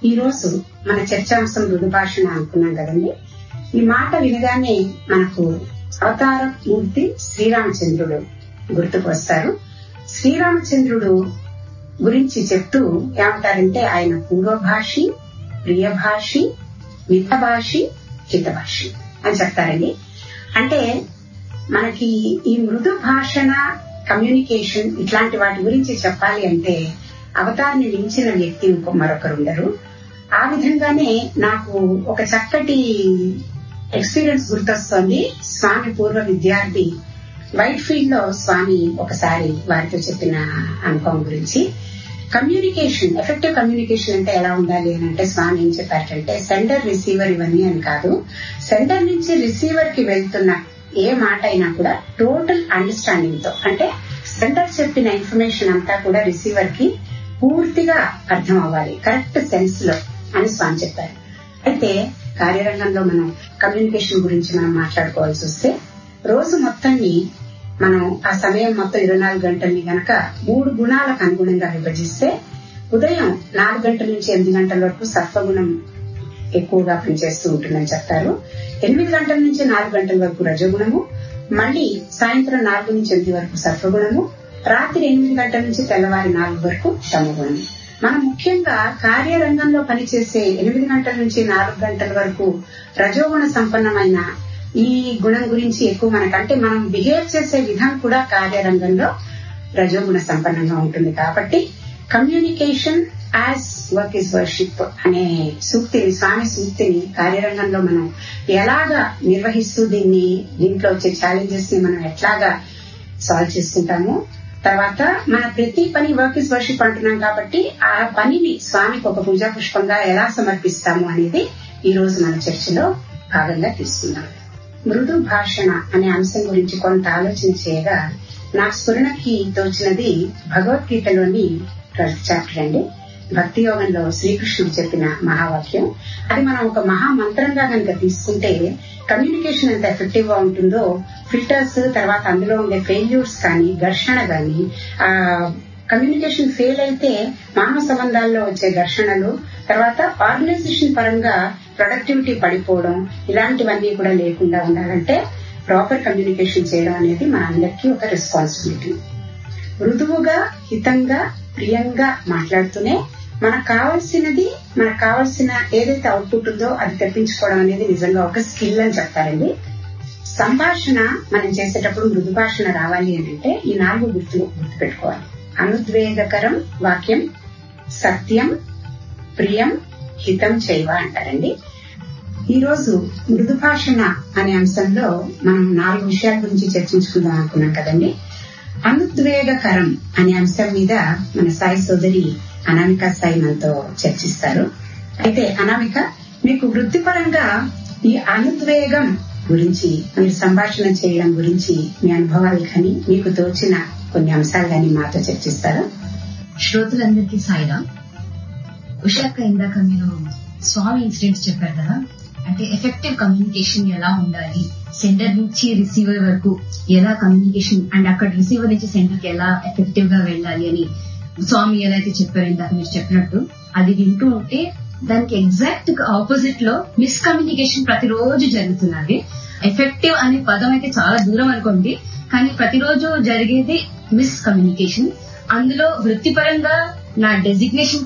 ఈ రోజు మన చర్చాంశం మృదుభాషణ అనుకున్నాం కదండి ఈ మాట వినగానే మనకు అవతార మూర్తి శ్రీరామచంద్రుడు గుర్తుకు వస్తారు శ్రీరామచంద్రుడు గురించి చెప్తూ ఏమంటారంటే ఆయన పూర్వభాషి ప్రియభాషి మితభాషి హితభాషి అని చెప్తారండి అంటే మనకి ఈ మృదు భాషణ కమ్యూనికేషన్ ఇట్లాంటి వాటి గురించి చెప్పాలి అంటే అవతారిని మించిన వ్యక్తి ఇంకో మరొకరు ఉండరు ఆ విధంగానే నాకు ఒక చక్కటి ఎక్స్పీరియన్స్ గుర్తొస్తోంది స్వామి పూర్వ విద్యార్థి వైట్ ఫీల్డ్ లో స్వామి ఒకసారి వారితో చెప్పిన అనుభవం గురించి కమ్యూనికేషన్ ఎఫెక్టివ్ కమ్యూనికేషన్ అంటే ఎలా ఉండాలి అని అంటే స్వామి ఏం చెప్పారంటే సెంటర్ రిసీవర్ ఇవన్నీ అని కాదు సెంటర్ నుంచి రిసీవర్ కి వెళ్తున్న ఏ మాట అయినా కూడా టోటల్ అండర్స్టాండింగ్ తో అంటే సెంటర్ చెప్పిన ఇన్ఫర్మేషన్ అంతా కూడా రిసీవర్ కి పూర్తిగా అర్థం అవ్వాలి కరెక్ట్ సెన్స్ లో అని స్వామి చెప్పారు అయితే కార్యరంగంలో మనం కమ్యూనికేషన్ గురించి మనం మాట్లాడుకోవాల్సి వస్తే రోజు మొత్తాన్ని మనం ఆ సమయం మొత్తం ఇరవై నాలుగు గంటల్ని గనక మూడు గుణాలకు అనుగుణంగా విభజిస్తే ఉదయం నాలుగు గంటల నుంచి ఎనిమిది గంటల వరకు సత్వగుణం ఎక్కువగా పనిచేస్తూ ఉంటుందని చెప్తారు ఎనిమిది గంటల నుంచి నాలుగు గంటల వరకు రజగుణము మళ్ళీ సాయంత్రం నాలుగు నుంచి ఎనిమిది వరకు సత్వగుణము రాత్రి ఎనిమిది గంటల నుంచి తెల్లవారి నాలుగు వరకు తమగుణము మనం ముఖ్యంగా కార్యరంగంలో పనిచేసే ఎనిమిది గంటల నుంచి నాలుగు గంటల వరకు రజోగుణ సంపన్నమైన ఈ గుణం గురించి ఎక్కువ మనకంటే మనం బిహేవ్ చేసే విధం కూడా కార్యరంగంలో రజోగుణ సంపన్నంగా ఉంటుంది కాబట్టి communication as work is worship అనే సూక్తిని స్వామి సూక్తిని కార్యరంగంలో మనం ఎలాగా నిర్వహిస్తూ దీన్ని దీంట్లో వచ్చే ఛాలెంజెస్ ని మనం ఎట్లాగా సాల్వ్ చేసుకుంటాము తర్వాత మన ప్రతి పని వర్క్ ఇస్ వర్షిప్ అంటున్నాం కాబట్టి ఆ పనిని స్వామికి ఒక పూజా పుష్పంగా ఎలా సమర్పిస్తాము అనేది ఈ రోజు మన చర్చలో భాగంగా తీసుకుందాం మృదు భాషణ అనే అంశం గురించి కొంత ఆలోచన చేయగా నా స్ఫురణకి తోచినది భగవద్గీతలోని ట్వెల్త్ చాప్టర్ అండి భక్తి యోగంలో శ్రీకృష్ణుడు చెప్పిన మహావాక్యం అది మనం ఒక మహా మంత్రంగా కనుక తీసుకుంటే కమ్యూనికేషన్ ఎంత ఎఫెక్టివ్ గా ఉంటుందో ఫిల్టర్స్ తర్వాత అందులో ఉండే ఫెయిల్యూర్స్ కానీ ఘర్షణ కానీ ఆ కమ్యూనికేషన్ ఫెయిల్ అయితే మానవ సంబంధాల్లో వచ్చే ఘర్షణలు తర్వాత ఆర్గనైజేషన్ పరంగా ప్రొడక్టివిటీ పడిపోవడం ఇలాంటివన్నీ కూడా లేకుండా ఉండాలంటే ప్రాపర్ కమ్యూనికేషన్ చేయడం అనేది మన అందరికీ ఒక రెస్పాన్సిబిలిటీ మృదువుగా హితంగా ప్రియంగా మాట్లాడుతూనే మనకు కావాల్సినది మనకు కావాల్సిన ఏదైతే అవుట్పుట్ ఉందో అది తెప్పించుకోవడం అనేది నిజంగా ఒక స్కిల్ అని చెప్తారండి సంభాషణ మనం చేసేటప్పుడు మృదు భాషణ రావాలి అని అంటే ఈ నాలుగు గుర్తులు గుర్తుపెట్టుకోవాలి అనుద్వేగకరం వాక్యం సత్యం ప్రియం హితం చేయవ అంటారండి ఈ రోజు మృదు భాషణ అనే అంశంలో మనం నాలుగు విషయాల గురించి చర్చించుకుందాం అనుకున్నాం కదండి అనుద్వేగకరం అనే అంశం మీద మన సాయి సోదరి అనామిక సాయి మనతో చర్చిస్తారు అయితే అనామిక మీకు వృత్తిపరంగా ఈ అనుద్వేగం గురించి మీరు సంభాషణ చేయడం గురించి మీ అనుభవాలు కానీ మీకు తోచిన కొన్ని అంశాలు కానీ మాతో చర్చిస్తారా శ్రోతలందరికీ సాయిరా ఉషాక్క ఇందాక మీరు స్వామి ఇన్సిడెంట్స్ చెప్పారు కదా అంటే ఎఫెక్టివ్ కమ్యూనికేషన్ ఎలా ఉండాలి సెంటర్ నుంచి రిసీవర్ వరకు ఎలా కమ్యూనికేషన్ అండ్ అక్కడ రిసీవర్ నుంచి సెంటర్ కి ఎలా ఎఫెక్టివ్ గా వెళ్ళాలి అని స్వామి ఎలా అయితే చెప్పారు ఇందాక మీరు చెప్పినట్టు అది వింటూ ఉంటే దానికి ఎగ్జాక్ట్ ఆపోజిట్ లో మిస్కమ్యూనికేషన్ ప్రతిరోజు జరుగుతున్నది ఎఫెక్టివ్ అనే పదం అయితే చాలా దూరం అనుకోండి కానీ ప్రతిరోజు జరిగేది మిస్ కమ్యూనికేషన్ అందులో వృత్తిపరంగా నా డెసిగ్నేషన్